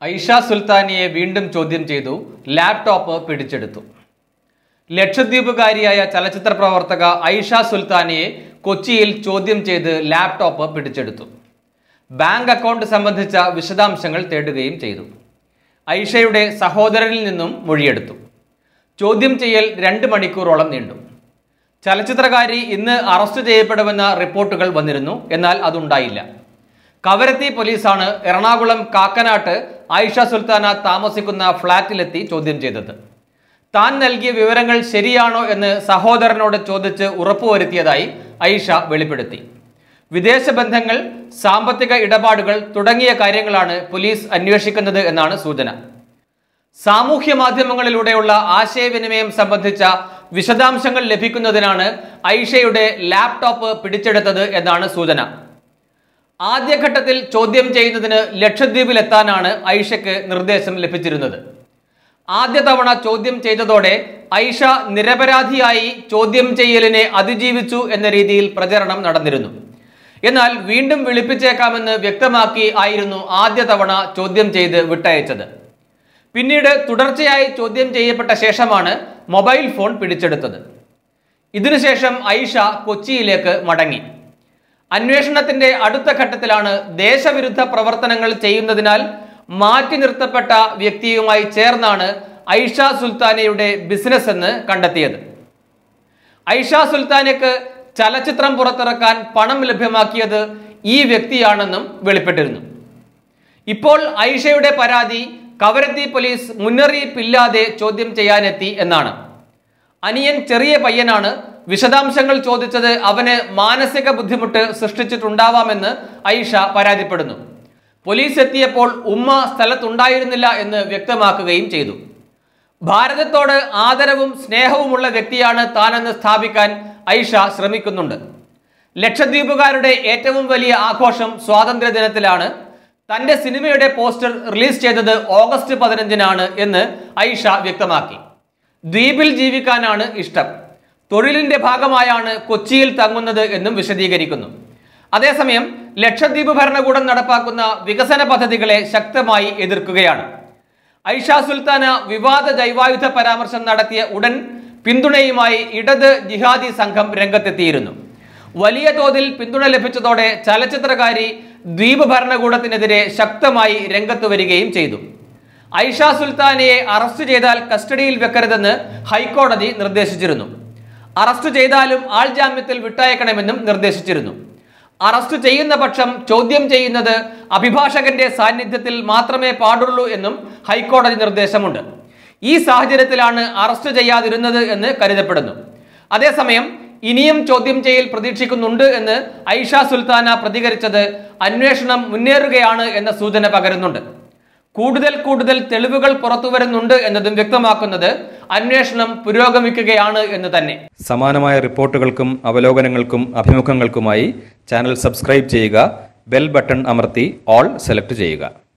ഐഷ സുൽത്താനിയെ വീണ്ടും ചോദ്യം ചെയ്തു ലാപ്ടോപ്പ് പിടിച്ചെടുത്തു ലക്ഷദ്വീപുകാരിയായ ചലച്ചിത്ര പ്രവർത്തക ഐഷ സുൽത്താനിയെ കൊച്ചിയിൽ ചോദ്യം ചെയ്ത് ലാപ്ടോപ്പ് പിടിച്ചെടുത്തു ബാങ്ക് അക്കൗണ്ട് സംബന്ധിച്ച വിശദാംശങ്ങൾ തേടുകയും ചെയ്തു ഐഷയുടെ സഹോദരനിൽ നിന്നും മൊഴിയെടുത്തു ചോദ്യം ചെയ്യൽ രണ്ട് മണിക്കൂറോളം നീണ്ടു ചലച്ചിത്രകാരി ഇന്ന് അറസ്റ്റ് ചെയ്യപ്പെടുമെന്ന റിപ്പോർട്ടുകൾ വന്നിരുന്നു എന്നാൽ അതുണ്ടായില്ല കവരത്തി പോലീസാണ് എറണാകുളം കാക്കനാട്ട് ആയിഷ സുൽത്താന താമസിക്കുന്ന ഫ്ളാറ്റിലെത്തി ചോദ്യം ചെയ്തത് താൻ നൽകിയ വിവരങ്ങൾ ശരിയാണോ എന്ന് സഹോദരനോട് ചോദിച്ച് ഉറപ്പുവരുത്തിയതായി ഐഷ വെളിപ്പെടുത്തി വിദേശ ബന്ധങ്ങൾ സാമ്പത്തിക ഇടപാടുകൾ തുടങ്ങിയ കാര്യങ്ങളാണ് പോലീസ് അന്വേഷിക്കുന്നത് എന്നാണ് സൂചന സാമൂഹ്യ മാധ്യമങ്ങളിലൂടെയുള്ള ആശയവിനിമയം സംബന്ധിച്ച വിശദാംശങ്ങൾ ലഭിക്കുന്നതിനാണ് ഐഷയുടെ ലാപ്ടോപ്പ് പിടിച്ചെടുത്തത് എന്നാണ് സൂചന ആദ്യഘട്ടത്തിൽ ചോദ്യം ചെയ്യുന്നതിന് ലക്ഷദ്വീപിലെത്താനാണ് ഐഷയ്ക്ക് നിർദ്ദേശം ലഭിച്ചിരുന്നത് ആദ്യ തവണ ചോദ്യം ചെയ്തതോടെ ഐഷ നിരപരാധിയായി ചോദ്യം ചെയ്യലിനെ അതിജീവിച്ചു എന്ന രീതിയിൽ പ്രചരണം നടന്നിരുന്നു എന്നാൽ വീണ്ടും വിളിപ്പിച്ചേക്കാമെന്ന് വ്യക്തമാക്കി ആയിരുന്നു ആദ്യ തവണ ചോദ്യം ചെയ്ത് വിട്ടയച്ചത് പിന്നീട് തുടർച്ചയായി ചോദ്യം ചെയ്യപ്പെട്ട ശേഷമാണ് മൊബൈൽ ഫോൺ പിടിച്ചെടുത്തത് ഇതിനുശേഷം ഐഷ കൊച്ചിയിലേക്ക് മടങ്ങി അന്വേഷണത്തിന്റെ അടുത്ത ഘട്ടത്തിലാണ് ദേശവിരുദ്ധ പ്രവർത്തനങ്ങൾ ചെയ്യുന്നതിനാൽ മാറ്റി നിർത്തപ്പെട്ട വ്യക്തിയുമായി ചേർന്നാണ് ഐഷ സുൽത്താനയുടെ ബിസിനസ് എന്ന് കണ്ടെത്തിയത് ഐഷ സുൽത്താനയ്ക്ക് ചലച്ചിത്രം പുറത്തിറക്കാൻ പണം ലഭ്യമാക്കിയത് ഈ വ്യക്തിയാണെന്നും വെളിപ്പെട്ടിരുന്നു ഇപ്പോൾ ഐഷയുടെ പരാതി കവരത്തി പോലീസ് മുന്നറിയിപ്പില്ലാതെ ചോദ്യം ചെയ്യാനെത്തി എന്നാണ് അനിയൻ ചെറിയ പയ്യനാണ് വിശദാംശങ്ങൾ ചോദിച്ചത് അവന് മാനസിക ബുദ്ധിമുട്ട് സൃഷ്ടിച്ചിട്ടുണ്ടാവാമെന്ന് ഐഷ പരാതിപ്പെടുന്നു പോലീസ് എത്തിയപ്പോൾ ഉമ്മ സ്ഥലത്തുണ്ടായിരുന്നില്ല എന്ന് വ്യക്തമാക്കുകയും ചെയ്തു ഭാരതത്തോട് ആദരവും സ്നേഹവുമുള്ള വ്യക്തിയാണ് താനെന്ന് സ്ഥാപിക്കാൻ ഐഷ ശ്രമിക്കുന്നുണ്ട് ലക്ഷദ്വീപുകാരുടെ ഏറ്റവും വലിയ ആഘോഷം സ്വാതന്ത്ര്യ ദിനത്തിലാണ് തന്റെ സിനിമയുടെ പോസ്റ്റർ റിലീസ് ചെയ്തത് ഓഗസ്റ്റ് പതിനഞ്ചിനാണ് എന്ന് ഐഷ വ്യക്തമാക്കി ദ്വീപിൽ ജീവിക്കാനാണ് ഇഷ്ടം തൊഴിലിന്റെ ഭാഗമായാണ് കൊച്ചിയിൽ തങ്ങുന്നത് എന്നും വിശദീകരിക്കുന്നു അതേസമയം ലക്ഷദ്വീപ് ഭരണകൂടം നടപ്പാക്കുന്ന വികസന പദ്ധതികളെ ശക്തമായി എതിർക്കുകയാണ് ഐഷ സുൽത്താന വിവാദ ജൈവായുധ പരാമർശം നടത്തിയ ഉടൻ പിന്തുണയുമായി ഇടത് ജിഹാദി സംഘം രംഗത്തെത്തിയിരുന്നു വലിയ തോതിൽ പിന്തുണ ലഭിച്ചതോടെ ചലച്ചിത്രകാരി ദ്വീപ് ഭരണകൂടത്തിനെതിരെ ശക്തമായി രംഗത്ത് വരികയും ചെയ്തു ഐഷ സുൽത്താനയെ അറസ്റ്റ് ചെയ്താൽ കസ്റ്റഡിയിൽ വെക്കരുതെന്ന് ഹൈക്കോടതി നിർദ്ദേശിച്ചിരുന്നു അറസ്റ്റ് ചെയ്താലും ആൾ ജാമ്യത്തിൽ വിട്ടയക്കണമെന്നും നിർദ്ദേശിച്ചിരുന്നു അറസ്റ്റ് ചെയ്യുന്ന പക്ഷം ചോദ്യം ചെയ്യുന്നത് അഭിഭാഷകന്റെ സാന്നിധ്യത്തിൽ മാത്രമേ പാടുള്ളൂ എന്നും ഹൈക്കോടതി നിർദ്ദേശമുണ്ട് ഈ സാഹചര്യത്തിലാണ് അറസ്റ്റ് ചെയ്യാതിരുന്നത് എന്ന് കരുതപ്പെടുന്നു അതേസമയം ഇനിയും ചോദ്യം ചെയ്യൽ പ്രതീക്ഷിക്കുന്നുണ്ട് എന്ന് ഐഷ സുൽത്താന പ്രതികരിച്ചത് അന്വേഷണം മുന്നേറുകയാണ് എന്ന സൂചന പകരുന്നുണ്ട് കൂടുതൽ കൂടുതൽ തെളിവുകൾ പുറത്തുവരുന്നുണ്ട് എന്നതും വ്യക്തമാക്കുന്നത് അന്വേഷണം പുരോഗമിക്കുകയാണ് എന്ന് തന്നെ സമാനമായ റിപ്പോർട്ടുകൾക്കും അവലോകനങ്ങൾക്കും അഭിമുഖങ്ങൾക്കുമായി ചാനൽ സബ്സ്ക്രൈബ് ചെയ്യുക ബെൽ ബട്ടൺ അമർത്തി ഓൾ സെലക്ട് ചെയ്യുക